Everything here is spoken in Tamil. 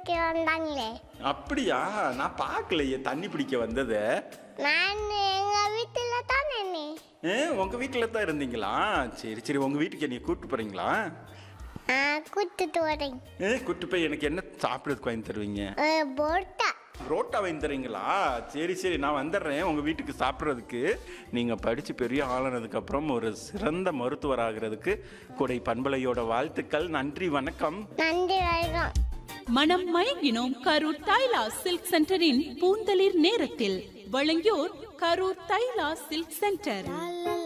பிடிக்க வந்தாங்களே அப்படியா நான் பார்க்கலையே தண்ணி பிடிக்க வந்ததை நான் எங்க வீட்டுல தான் நின்னே ஏ உங்க வீட்டில் தான் இருந்தீங்களா சரி சரி உங்க வீட்டுக்கு என்னை கூப்பிட்டு போறீங்களா கூட்டிட்டு வரேன் ஏ கூட்டு போய் எனக்கு என்ன சாப்பிட்றதுக்கு வாங்கி தருவீங்க போட்டா புரோட்டா வாங்கி தரீங்களா சரி சரி நான் வந்துடுறேன் உங்கள் வீட்டுக்கு சாப்பிட்றதுக்கு நீங்கள் படித்து பெரிய ஆளானதுக்கப்புறம் ஒரு சிறந்த மருத்துவர் ஆகிறதுக்கு கொடை பண்பலையோட வாழ்த்துக்கள் நன்றி வணக்கம் நன்றி வணக்கம் மனம் மயங்கினோம் கரூர் தைலா சில்க் சென்டரின் பூந்தளிர் நேரத்தில் வழங்கியோர் கரூர் தைலா சில்க் சென்டர்